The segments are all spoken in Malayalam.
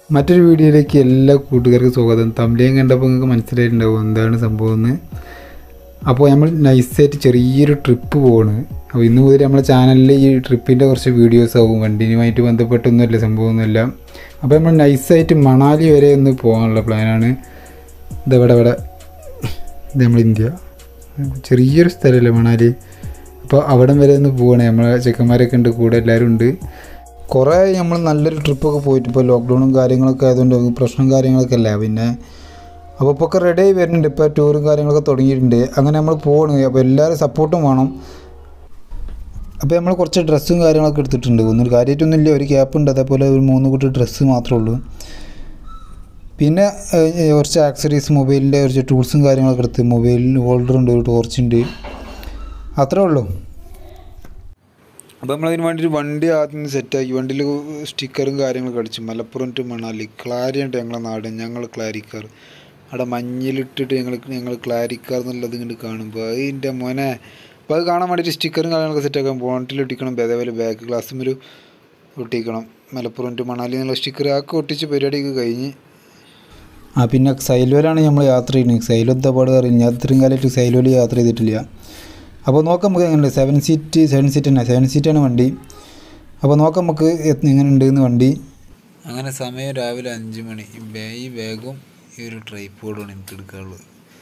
മറ്റൊരു വീഡിയോയിലേക്ക് എല്ലാ കൂട്ടുകാർക്കും സ്വാഗതം തമിഴയും കണ്ടപ്പോൾ നിങ്ങൾക്ക് മനസ്സിലായിട്ടുണ്ടാവും എന്താണ് സംഭവം എന്ന് അപ്പോൾ നമ്മൾ നൈസായിട്ട് ചെറിയൊരു ട്രിപ്പ് പോവാണ് അപ്പോൾ ഇന്ന് മുതൽ നമ്മുടെ ചാനലിൽ ഈ ട്രിപ്പിൻ്റെ കുറച്ച് വീഡിയോസ് ആവും വണ്ടിയുമായിട്ട് ബന്ധപ്പെട്ടൊന്നുമല്ല സംഭവമൊന്നുമില്ല അപ്പോൾ നമ്മൾ നൈസായിട്ട് മണാലി വരെ ഒന്ന് പോകാനുള്ള പ്ലാനാണ് ഇതെവിടെ ഇവിടെ ഇത് നമ്മൾ ഇന്ത്യ ചെറിയൊരു സ്ഥലമല്ലേ മണാലി അപ്പോൾ അവിടം വരെ ഒന്ന് പോവാണ് നമ്മളെ ചെക്കന്മാരൊക്കെ ഉണ്ട് കൂടെ എല്ലാവരും ഉണ്ട് കുറേ നമ്മൾ നല്ലൊരു ട്രിപ്പൊക്കെ പോയിട്ട് ഇപ്പോൾ ലോക്ക്ഡൗണും കാര്യങ്ങളൊക്കെ ആയതുകൊണ്ട് പ്രശ്നം കാര്യങ്ങളൊക്കെ അല്ല പിന്നെ അപ്പോൾ ഇപ്പോൾ ഒക്കെ റെഡി ആയി വരുന്നുണ്ട് ഇപ്പോൾ ടൂറും കാര്യങ്ങളൊക്കെ തുടങ്ങിയിട്ടുണ്ട് അങ്ങനെ നമ്മൾ പോകണം അപ്പോൾ എല്ലാവരും സപ്പോർട്ടും വേണം അപ്പോൾ നമ്മൾ കുറച്ച് ഡ്രസ്സും കാര്യങ്ങളൊക്കെ എടുത്തിട്ടുണ്ട് ഒന്നും കാര്യമായിട്ടൊന്നുമില്ല ഒരു ക്യാപ്പ് ഉണ്ട് അതേപോലെ ഒരു മൂന്ന് കൂട്ടി ഡ്രസ്സ് മാത്രമേ ഉള്ളൂ പിന്നെ ഏഹ്, കുറച്ച് ആക്സറീസ് മൊബൈലിൻ്റെ കുറച്ച് ടൂൾസും കാര്യങ്ങളൊക്കെ എടുത്ത് മൊബൈൽ ഹോൾഡർ ഉണ്ട് ഒരു ടോർച്ച് ഉണ്ട് അത്രേ ഉള്ളൂ അപ്പോൾ നമ്മളതിന് വേണ്ടി ഒരു വണ്ടി ആദ്യം സെറ്റാക്കി വണ്ടിയിൽ സ്റ്റിക്കറും കാര്യങ്ങളൊക്കെ അടിച്ചു മലപ്പുറം ടു മണാലി ക്ലാരിയുണ്ട് ഞങ്ങളെ നാട് ഞങ്ങൾ ക്ലാരിക്കാർ അവിടെ മഞ്ഞിലിട്ടിട്ട് ഞങ്ങൾ ഞങ്ങൾ ക്ലാരിക്കാർ എന്നുള്ളത് ഇങ്ങോട്ട് കാണുമ്പോൾ അതിൻ്റെ മോനെ അപ്പോൾ അത് കാണാൻ വേണ്ടിയിട്ട് സ്റ്റിക്കറും കാര്യങ്ങളൊക്കെ സെറ്റാക്കാൻ ബോണ്ടിൽ ഒട്ടിക്കണം അതേപോലെ ബാക്ക് ഗ്ലാസ്സും ഒരു ഒട്ടിക്കണം മലപ്പുറം ടു മണാലി എന്നുള്ള സ്റ്റിക്കർ ആക്കി ഒട്ടിച്ച് പരിപാടിയൊക്കെ കഴിഞ്ഞ് ആ പിന്നെ സൈലോയിലാണ് നമ്മൾ യാത്ര ചെയ്യുന്നത് സൈലോത്തെ പാട് അറിയില്ല ഞാൻ ഇത്രയും കാലമായിട്ട് സൈലോയിൽ യാത്ര ചെയ്തിട്ടില്ല അപ്പോൾ നോക്കാം നമുക്ക് എങ്ങനെയുണ്ട് സെവൻ സീറ്റ് സെവൻ സീറ്റ് തന്നെ സെവൻ സീറ്റാണ് വണ്ടി അപ്പോൾ നോക്കാം നമുക്ക് എത്ര- എങ്ങനെ ഉണ്ടെന്ന് വണ്ടി അങ്ങനെ സമയം രാവിലെ അഞ്ച് മണി ഈ ബേ- ഈ ബാഗും ഈ ഒരു ട്രൈപ്പോഡുമാണ് എനിക്ക് എടുക്കാനുള്ളത്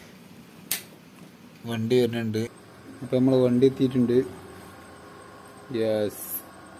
വണ്ടി വരുന്നുണ്ട് അപ്പോൾ നമ്മൾ വണ്ടി എത്തിയിട്ടുണ്ട് യെസ്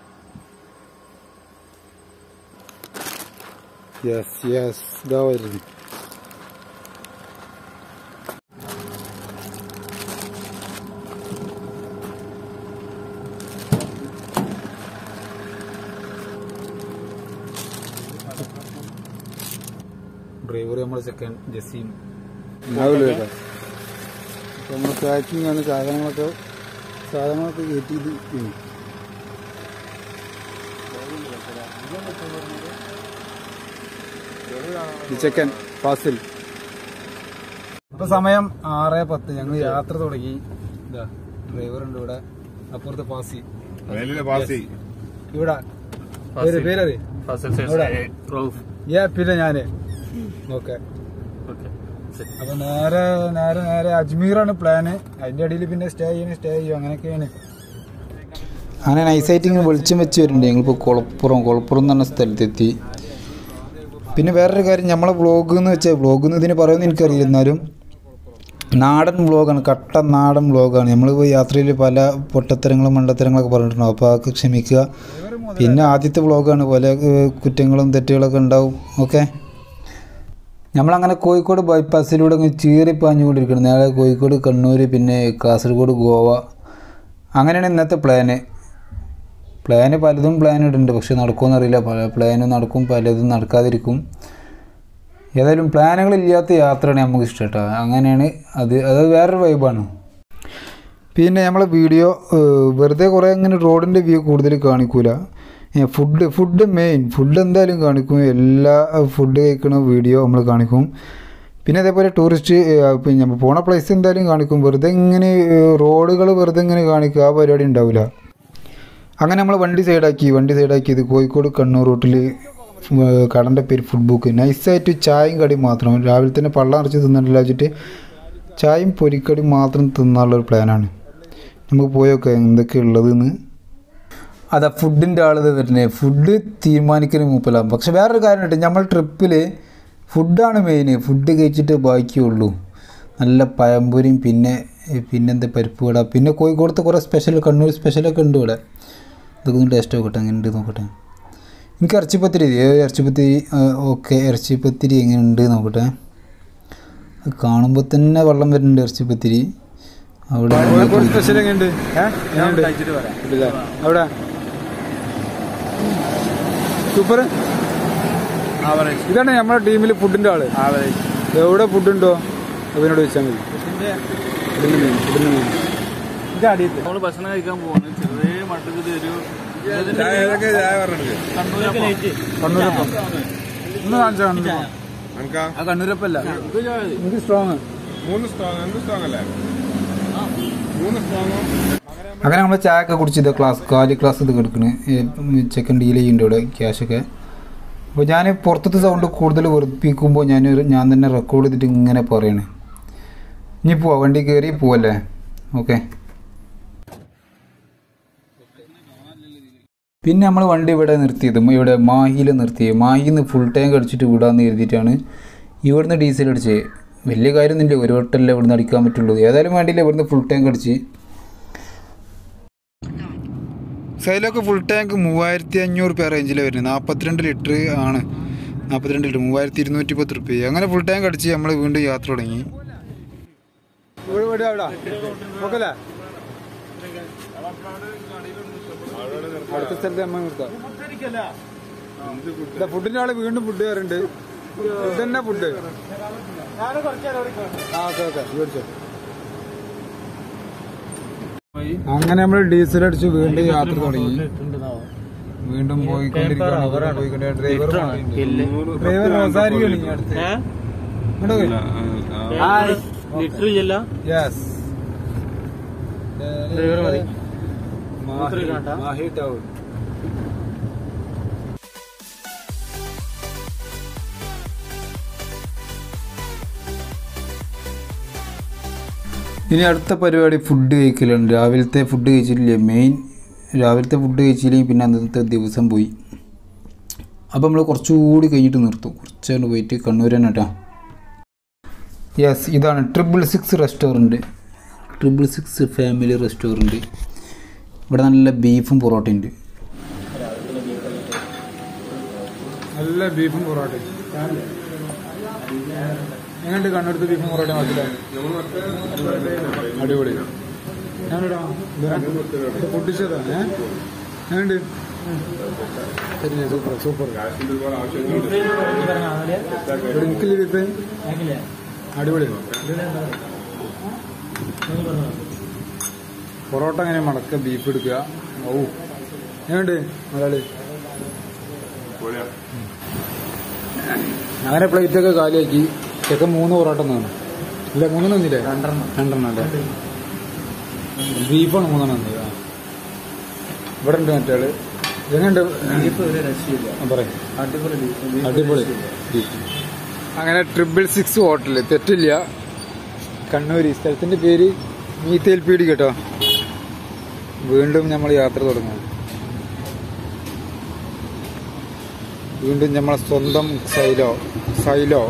യെസ് യെസ് ഇതാ വരുന്നു ഡ്രൈവർ നമ്മുടെ സെക്കൻഡ് ജസീം ഉണ്ടാവില്ല കേട്ടോ അപ്പോൾ നമ്മൾ പാക്കിംഗ് ആണ് സാധനങ്ങളൊക്കെ സാധനങ്ങളൊക്കെ കയറ്റിയത് ഉം. ഈ ചെക്കൻ ഫാസിൽ ഇപ്പൊ സമയം ആറ് പത്ത് ഞങ്ങൾ യാത്ര തുടങ്ങി ഇതാ ഡ്രൈവർ ഉണ്ട് ഇവിടെ അപ്പുറത്ത് ഫാസി മേലിലെ പാസി ഇവിടെ പേര് പേരറി ഇവിടെ. ഏ പിന്നെ ഞാന് ഓക്കെ അപ്പൊ നേരെ നേരെ നേരെ അജ്മീറാണ് പ്ലാന് അതിന്റെ ഇടയിൽ പിന്നെ സ്റ്റേ ചെയ്യണം സ്റ്റേ ചെയ്യും അങ്ങനെയൊക്കെയാണ് അങ്ങനെ നൈസായിട്ട് ഇങ്ങനെ വെളിച്ചം വെച്ച് വരുന്നുണ്ട് ഞങ്ങളിപ്പോൾ കുളപ്പുറം കുളപ്പുറം എന്ന് പറഞ്ഞ സ്ഥലത്തെത്തി പിന്നെ വേറൊരു കാര്യം നമ്മളെ വ്ളോഗ് എന്ന് വെച്ചാൽ വ്ളോഗ് എന്ന് ഇതിന് പറയുമെന്ന് എനിക്കറിയില്ല എന്നാലും നാടൻ വ്ളോഗാണ് കട്ട നാടൻ വ്ളോഗാണ് നമ്മൾ യാത്രയിൽ പല പൊട്ടത്തരങ്ങളും മണ്ടത്തരങ്ങളൊക്കെ പറഞ്ഞിട്ടുണ്ടാവും അപ്പോൾ അതൊക്കെ ക്ഷമിക്കുക പിന്നെ ആദ്യത്തെ വ്ളോഗാണ് പല ഏഹ്, കുറ്റങ്ങളും തെറ്റുകളൊക്കെ ഉണ്ടാവും ഓക്കെ നമ്മളങ്ങനെ കോഴിക്കോട് ബൈപ്പാസിലൂടെ അങ്ങ് ചീറിപ്പാഞ്ഞുകൊണ്ടിരിക്കണം നേരെ കോഴിക്കോട് കണ്ണൂർ പിന്നെ കാസർഗോഡ് ഗോവ അങ്ങനെയാണ് ഇന്നത്തെ പ്ലാന് പ്ലാന് പലതും പ്ലാൻ ഇടുന്നുണ്ട് പക്ഷെ നടക്കുമെന്ന് അറിയില്ല പല പ്ലാനും നടക്കും പലതും നടക്കാതിരിക്കും ഏതായാലും പ്ലാനുകളില്ലാത്ത യാത്രയാണ് നമുക്ക് ഇഷ്ടം കേട്ടോ അങ്ങനെയാണ് അത് അത് വേറൊരു വൈബാണ് പിന്നെ നമ്മളെ വീഡിയോ വെറുതെ കുറേ ഇങ്ങനെ റോഡിൻ്റെ വ്യൂ കൂടുതൽ കാണിക്കൂല ഫുഡ് ഫുഡ് മെയിൻ ഫുഡ് എന്തായാലും കാണിക്കും എല്ലാ ഫുഡ് കഴിക്കണ വീഡിയോ നമ്മൾ കാണിക്കും പിന്നെ അതേപോലെ ടൂറിസ്റ്റ് പിന്നെ നമ്മൾ പോണ പ്ലേസ് എന്തായാലും കാണിക്കും വെറുതെ ഇങ്ങനെ റോഡുകൾ വെറുതെ ഇങ്ങനെ കാണിക്കുക ആ പരിപാടി ഉണ്ടാവില്ല അങ്ങനെ നമ്മൾ വണ്ടി സൈഡാക്കി വണ്ടി സൈഡാക്കിയത് കോഴിക്കോട് കണ്ണൂർ റൂട്ടിൽ കടൻ്റെ പേര് ഫുഡ് ബുക്ക് നൈസായിട്ട് ചായയും കടിയും മാത്രം രാവിലെ തന്നെ പള്ളം അറച്ച് തിന്നിട്ടില്ല വെച്ചിട്ട് ചായയും പൊരിക്കടി മാത്രം തിന്നാനുള്ളൊരു പ്ലാനാണ് നമുക്ക് പോയൊക്കെ എന്തൊക്കെ ഉള്ളതെന്ന് അതാ ഫുഡിൻ്റെ ആൾ വരുന്നത് ഫുഡ് തീരുമാനിക്കൽ മൂപ്പലാം പക്ഷെ വേറൊരു കാര്യം ഉണ്ട് നമ്മൾ ട്രിപ്പിൽ ഫുഡാണ് മെയിൻ ഫുഡ് കഴിച്ചിട്ട് ബാക്കിയുള്ളൂ നല്ല പഴംപൊരിയും പിന്നെ പിന്നെന്താ പരിപ്പ് വട പിന്നെ കോഴിക്കോടത്തെ കുറേ സ്പെഷ്യൽ കണ്ണൂർ സ്പെഷ്യലൊക്കെ ഉണ്ട് ഇവിടെ ഇതൊക്കെ ഒന്ന് ടേസ്റ്റ് നോക്കട്ടെ എങ്ങനെ ഉണ്ട് നോക്കട്ടെ എനിക്ക് ഇറച്ചിപ്പത്തിരി ഏ, ഇറച്ചിപ്പത്തിരി ഓക്കെ ഇറച്ചിപ്പത്തിരി എങ്ങനെ ഉണ്ട് നോക്കട്ടെ അത് കാണുമ്പോൾ തന്നെ വെള്ളം വരുന്നുണ്ട് ഇറച്ചിപ്പത്തിരി അവിടെ സ്പെഷ്യൽ എങ്ങനെയുണ്ട് അവിടെ സൂപ്പർ ഇതാണ് നമ്മുടെ ടീമിൽ ഫുഡിന്റെ ആള് എവിടെ ഫുഡ് ഉണ്ടോ അതിനോട് വെച്ചാൽ മതി ഫുഡിന്റെ മെയിൻ ഫുഡിന്റെ മെയിൻ നമ്മള് ഭക്ഷണം കഴിക്കാൻ പോവാണ് ചെറിയ മട്ടക്ക് തരൂ ചായ പറഞ്ഞത് കണ്ണൂരപ്പം ഒന്ന് കാണിച്ചാ കണ്ണൂരപ്പം അനക്കാ ആ കണ്ണൂരപ്പല്ല എനിക്ക് സ്ട്രോങ് മൂന്ന് സ്ട്രോങ് എന്ത് സ്ട്രോങ് അല്ലേ മൂന്ന് സ്ട്രോങ്ങും അങ്ങനെ നമ്മൾ ചായ ഒക്കെ കുടിച്ച് ഇത് ക്ലാസ് കാലി ക്ലാസ് ഇത് കിടക്കണ് ചെക്കൻ ഡീൽ ചെയ്യുന്നുണ്ട് ഇവിടെ ക്യാഷൊക്കെ അപ്പോൾ ഞാൻ പുറത്തത്തെ സൗണ്ട് കൂടുതൽ വെറുപ്പിക്കുമ്പോൾ ഞാൻ ഞാൻ തന്നെ റെക്കോർഡ് ചെയ്തിട്ട് ഇങ്ങനെ പറയണേ ഇനി പോവാ വണ്ടി കയറി പോവല്ലേ ഓക്കെ പിന്നെ നമ്മൾ വണ്ടി ഇവിടെ നിർത്തിയത് ഇവിടെ മാഹിയിൽ നിർത്തിയത് മാഹിയിൽ നിന്ന് ഫുൾ ടാങ്ക് അടിച്ചിട്ട് വിടാമെന്ന് കരുതിയിട്ടാണ് ഇവിടുന്ന് ഡീസൽ അടിച്ചത് വലിയ കാര്യമൊന്നുമില്ല ഒരു വട്ടമല്ലേ ഇവിടുന്ന് അടിക്കാൻ പറ്റുള്ളൂ ഏതായാലും വേണ്ടിയില്ല ഇവിടുന്ന് ഫുൾ ടാങ്ക് അടിച്ച് സൈലൊക്കെ ഫുൾ ടാങ്ക് മൂവായിരത്തി അഞ്ഞൂറ് രൂപ റേഞ്ചിലാണ് വരുന്നത് നാൽപ്പത്തിരണ്ട് ലിറ്റർ ആണ് നാൽപ്പത്തിരണ്ട് ലിറ്റർ മൂവായിരത്തി ഇരുന്നൂറ്റി പത്ത് റുപ്യ അങ്ങനെ ഫുൾ ടാങ്ക് അടിച്ച് നമ്മൾ വീണ്ടും യാത്ര തുടങ്ങി അടുത്ത സ്ഥലത്ത് അമ്മ നിർത്താം ഫുഡിന്റെ ആള് വീണ്ടും ഫുഡ് കയറുണ്ട് ഫുഡ് തന്നെ ഫുഡ് ആ ഓക്കെ ഓക്കെ മേടിച്ചോ അങ്ങനെ നമ്മൾ ഡീസൽ അടിച്ച് വീണ്ടും യാത്ര തുടങ്ങി വീണ്ടും പോയിക്കൊണ്ടിരിക്കുകയാണ് പോയിക്കൊണ്ടിരിക്കുകയാണ്. ഡ്രൈവർ മാറിയിട്ടുണ്ട്. ഡ്രൈവർ സംസാരിക്കുകയാണ് ഇനി അടുത്ത്. ഇങ്ങോട്ട് പോയി. ലിറ്റർ ഇല്ല യെസ് ഡ്രൈവർ മതി. മാഹി മാഹി ടൗൺ ഇനി അടുത്ത പരിപാടി ഫുഡ് കഴിക്കലാണ് രാവിലത്തെ ഫുഡ് കഴിച്ചിട്ടില്ലേ മെയിൻ രാവിലത്തെ ഫുഡ് കഴിച്ചില്ലെങ്കിൽ പിന്നെ അന്നത്തെ ദിവസം പോയി അപ്പോൾ നമ്മൾ കുറച്ചുകൂടി കഴിഞ്ഞിട്ട് നിർത്തും കുറച്ചുകൊണ്ട് പോയിട്ട് കണ്ണൂർ തന്നെ കേട്ടോ യെസ് ഇതാണ് triple six restaurant triple six family restaurant ഇവിടെ നല്ല ബീഫും പൊറോട്ടയും ഉണ്ട് നല്ല ബീഫും പൊറോട്ടയും എങ്ങനെയുണ്ട് കണ്ണെടുത്ത് ബീഫും പൊറോട്ടയും മനസ്സിലായി അടിപൊളി ഞാനിടാ പൊട്ടിച്ചതാണ് എങ്ങനെയുണ്ട് ശരി സൂപ്പർ സൂപ്പർ എനിക്കില്ല ബീഫ് അടിപൊളി പൊറോട്ട അങ്ങനെ മടക്ക ബീഫ് എടുക്കുക ഓ എങ്ങനെയുണ്ട് മലയാളി അങ്ങനെ പ്ലേറ്റൊക്കെ കാലിയാക്കി ചെക്കൻ മൂന്ന് പൊറോട്ട തന്നു ഇല്ല മൂന്നെണ്ണം തന്നില്ലേ രണ്ടെണ്ണം രണ്ടെണ്ണം അല്ലേ ബീഫാണ് മൂന്നെണ്ണം തന്നത് ആ. ഇവിടെ ഉണ്ട് മറ്റേ എങ്ങനെയുണ്ട് ആ, പറയ് അടിപൊളി ബീഫ് അങ്ങനെ ട്രിപ്പിൾ സിക്സ് ഹോട്ടൽ തെറ്റില്ല കണ്ണൂർ ഈ സ്ഥലത്തിന്റെ പേര് മീത്തേൽ പീടി കേട്ടോ വീണ്ടും നമ്മൾ യാത്ര തുടങ്ങും വീണ്ടും നമ്മളെ സ്വന്തം സൈലോ സൈലോ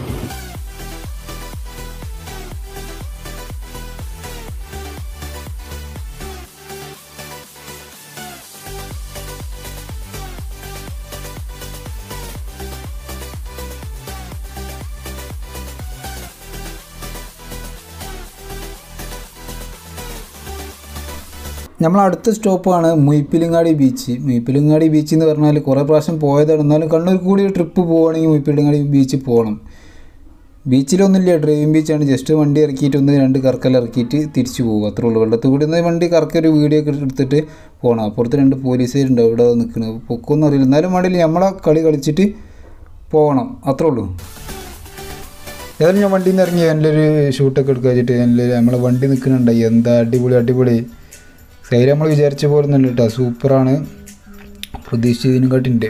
നമ്മൾ അടുത്ത സ്റ്റോപ്പാണ് മുയ്പ്പിലിങ്ങാടി ബീച്ച് മുയ്പ്പിലിങ്ങാടി ബീച്ച് എന്ന് പറഞ്ഞാൽ കുറേ പ്രാവശ്യം പോയതാണ് എന്നാലും കണ്ണൂർ കൂടി ട്രിപ്പ് പോവുകയാണെങ്കിൽ മുയ്പ്പിലിങ്ങാടി ബീച്ചിൽ പോകണം ബീച്ചിലൊന്നുമില്ല ഡ്രൈവിംഗ് ബീച്ചാണ് ജസ്റ്റ് വണ്ടി ഇറക്കിയിട്ട് ഒന്ന് രണ്ട് കറക്കൽ ഇറക്കിയിട്ട് തിരിച്ചു പോകും അത്രേ ഉള്ളൂ വെള്ളത്തിൽ കൂടി ഒന്ന് വണ്ടി കറക്കി ഒരു വീഡിയോ ഒക്കെ എടുത്തിട്ട് പോകണം അപ്പുറത്ത് രണ്ട് പോലീസുകാരുണ്ട് അവിടെ നിൽക്കുന്നത് പൊക്കൊന്നും അറിയില്ല എന്നാലും വേണ്ടിയില്ല നമ്മളെ കളി കളിച്ചിട്ട് പോകണം അത്രേ ഉള്ളൂ ഏതായാലും ഞാൻ വണ്ടിയിൽ നിന്ന് ഇറങ്ങി നല്ലൊരു ഷൂട്ടൊക്കെ എടുക്കുക വെച്ചിട്ട് നല്ലൊരു നമ്മളെ വണ്ടി നിൽക്കുന്നുണ്ട് എന്താ അടിപൊളി അടിപൊളി സൈഡ് നമ്മൾ വിചാരിച്ച പോലെ ഒന്നുമില്ല കേട്ടോ സൂപ്പറാണ് പ്രതീക്ഷിച്ചതിനും കാട്ടിൻ്റെ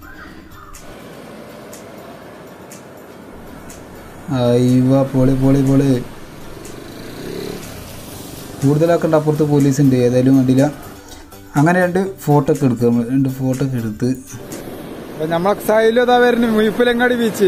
അയ്യവ പൊളി പൊളി പൊളി കൂടുതലാക്കണ്ട അപ്പുറത്ത് പോലീസ് ഉണ്ട് ഏതായാലും വേണ്ടിയില്ല അങ്ങനെ രണ്ട് ഫോട്ടോ ഒക്കെ എടുക്കുക നമ്മൾ രണ്ട് ഫോട്ടോ ഒക്കെ എടുത്ത് നമ്മളെ സൈലതാ വരുന്നു മുയിപ്പിലങ്ങാടി ബീച്ച്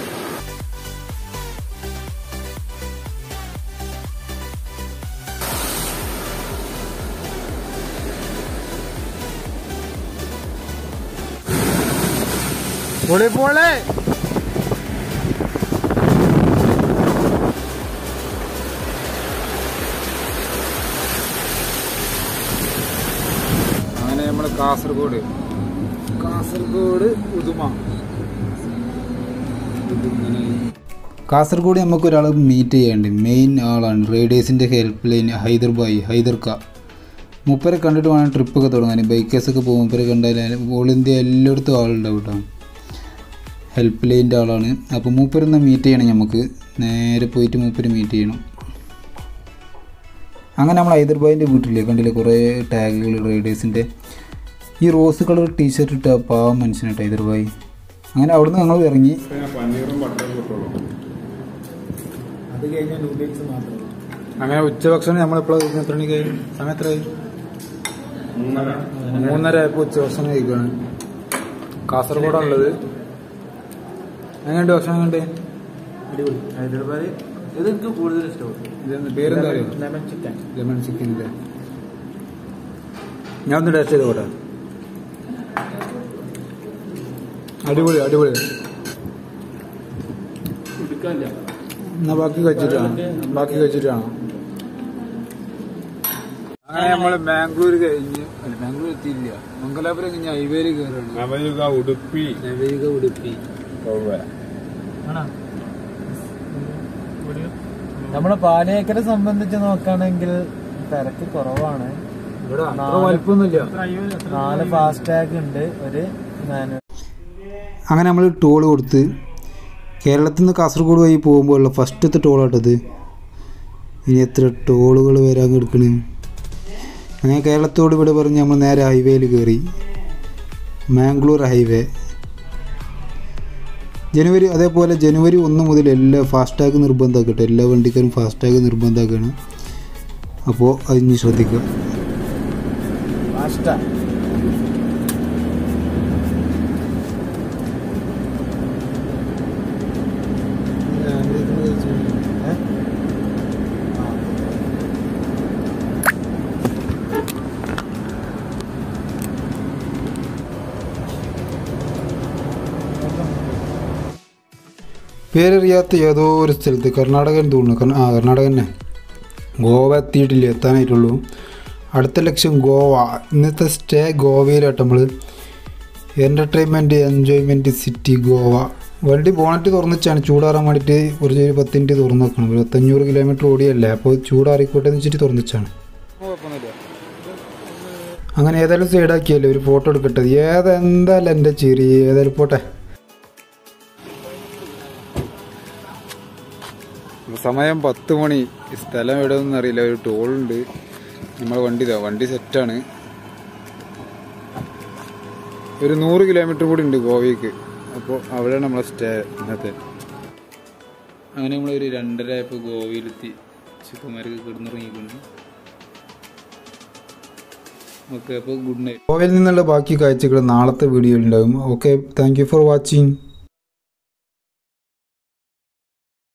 പൊളി പൊളി അങ്ങനെ നമ്മൾ കാസർഗോഡ് കാസർഗോഡ് ഉദുമ കാസർഗോഡ് നമുക്ക് ഒരാൾ മീറ്റ് ചെയ്യാണ്ട് മെയിൻ ആളാണ് റേഡിയേഴ്സിൻ്റെ ഹെൽപ്പ് ലൈൻ ഹൈദർ ബായ് ഹൈദർക്ക മൂപ്പരെ കണ്ടിട്ട് വേണം ട്രിപ്പൊക്കെ തുടങ്ങാൻ ബൈക്കേഴ്സൊക്കെ പോകും മൂപ്പരെ കണ്ടാൽ ഓൾ ഇന്ത്യ എല്ലായിടത്തും ആളുണ്ടാവും കേട്ടോ ഹെൽപ്പ് ലൈൻ്റെ ആളാണ് അപ്പോൾ മൂപ്പരൊന്ന് മീറ്റ് ചെയ്യണം നമുക്ക് നേരെ പോയിട്ട് മൂപ്പര് മീറ്റ് ചെയ്യണം അങ്ങനെ നമ്മൾ ഹൈദർബാദിൻ്റെ വീട്ടിൽ കണ്ടില്ലേ കുറേ ടാഗുകൾ റൈഡേഴ്സിൻ്റെ ഈ റോസ് കളർ ടീഷർട്ട് ഇട്ട പാവം മനുഷ്യനായിട്ട് ഹൈദർബായി അങ്ങനെ അവിടുന്ന് ഞങ്ങൾ ഇറങ്ങി പിന്നെ പനീറും ബട്ടറും കിട്ടുള്ളൂ അത് കഴിഞ്ഞാൽ നൂഡിൽസ് മാത്രം അങ്ങനെ ഉച്ചഭക്ഷണം നമ്മളെപ്പോഴും എത്ര മണിക്ക് സമയം എത്രയായി മൂന്നര മൂന്നര ആയപ്പോൾ ഉച്ചഭക്ഷണം കഴിക്കുകയാണ് കാസർഗോഡാണുള്ളത് എങ്ങനെയുണ്ട് ഭക്ഷണം കണ്ടേ അടിപൊളി ഹൈദരാബാദ് ഇത് എനിക്ക് കൂടുതൽ ഇഷ്ടപ്പെട്ടു ഇതെന്ത് പേരെന്താ അറിയോ ലെമൺ ചിക്കൻ ലെമൺ ചിക്കൻ അല്ലേ ഞാൻ ഒന്ന് ടേസ്റ്റ് ചെയ്ത് പോട്ടെ അടിപൊളി അടിപൊളി എടുക്കാനില്ല എന്നാ ബാക്കി കഴിച്ചിട്ടാണ് ബാക്കി കഴിച്ചിട്ടാണോ അങ്ങനെ നമ്മള് ബാംഗ്ലൂർ കഴിഞ്ഞ് അല്ല ബാംഗ്ലൂർ എത്തിയില്ല മംഗലാപുരം കഴിഞ്ഞ് ഹൈവേയിൽ കയറുകയാണ് നവയുഗ ഉടുപ്പി നവീക ഉടുപ്പി കൗവ. നമ്മുടെ പാലയേക്കരെ സംബന്ധിച്ച് നോക്കുകയാണെങ്കിൽ തിരക്ക് കുറവാണ് ഇവിടെ അത്ര വലിപ്പമൊന്നുമില്ല നാല് ഫാസ്ടാഗ് ഉണ്ട് ഒരു മാനുവൽ അങ്ങനെ നമ്മൾ ടോൾ കൊടുത്ത് കേരളത്തിൽ നിന്ന് കാസർഗോഡ് വഴി പോകുമ്പോഴുള്ള ഫസ്റ്റത്തെ ടോളാട്ടത് ഇനി എത്ര ടോളുകൾ വരാൻ കിടക്കണ് അങ്ങനെ കേരളത്തോട് ഇവിടെ പറഞ്ഞ് നമ്മൾ നേരെ ഹൈവേയിൽ കയറി മാംഗ്ലൂർ ഹൈവേ ജനുവരി അതേപോലെ ജനുവരി ഒന്ന് മുതൽ എല്ലാ ഫാസ്ടാഗ് നിർബന്ധമാക്കട്ടെ എല്ലാ വണ്ടിക്കാരും ഫാസ്ടാഗ് നിർബന്ധമാക്കുകയാണ് അപ്പോൾ അതിന് ശ്രദ്ധിക്കുക ഫാസ്റ്റാ പേരറിയാത്ത ഏതോ ഒരു സ്ഥലത്ത് കർണാടകൻ തോന്നുന്നു കർണ- ആ കർണാടക തന്നെ ഗോവ എത്തിയിട്ടില്ല എത്താനായിട്ടുള്ളൂ അടുത്ത ലക്ഷ്യം ഗോവ ഇന്നത്തെ സ്റ്റേ ഗോവയിലാട്ട് നമ്മൾ എൻ്റർടൈൻമെൻറ്റ് എൻജോയ്മെൻറ്റ് സിറ്റി ഗോവ വണ്ടി ബോണറ്റ് തുറന്നിച്ചാണ് ചൂടാറാൻ വേണ്ടിയിട്ട് കുറച്ച് ഒരു പത്ത് മിനിറ്റ് തുറന്നു വെക്കണം ഒരു പത്തഞ്ഞൂറ് കിലോമീറ്റർ ഓടിയല്ലേ അപ്പോൾ ചൂടാറിക്കോട്ടെ എന്ന് വെച്ചിട്ട് തുറന്നിച്ചാണ് അങ്ങനെ ഏതായാലും സൈഡാക്കിയല്ലേ ഒരു ഫോട്ടോ എടുക്കട്ടെ ഏതെന്തായാലും എൻ്റെ ചിരി ഏതായാലും പോട്ടെ സമയം പത്ത് മണി ഈ സ്ഥലം എവിടെയൊന്നും അറിയില്ല ഒരു ടോളുണ്ട് നമ്മളെ വണ്ടി ഇതാ വണ്ടി സെറ്റാണ് ഒരു നൂറ് കിലോമീറ്റർ കൂടി ഉണ്ട് ഗോവയ്ക്ക് അപ്പോൾ അവിടെയാണ് നമ്മളെ സ്റ്റേ ഇന്നത്തെ അങ്ങനെ നമ്മളൊരു രണ്ടര ആയപ്പോൾ ഗോവയിലെത്തി ചിപ്പന്മാരൊക്കെ കിടന്നുറങ്ങിക്കുന്നു ഓക്കെ അപ്പോൾ ഗുഡ് നൈറ്റ് ഗോവയിൽ നിന്നുള്ള ബാക്കി കാഴ്ചകൾ നാളത്തെ വീഡിയോയിൽ ഉണ്ടാകും okay thank you for watching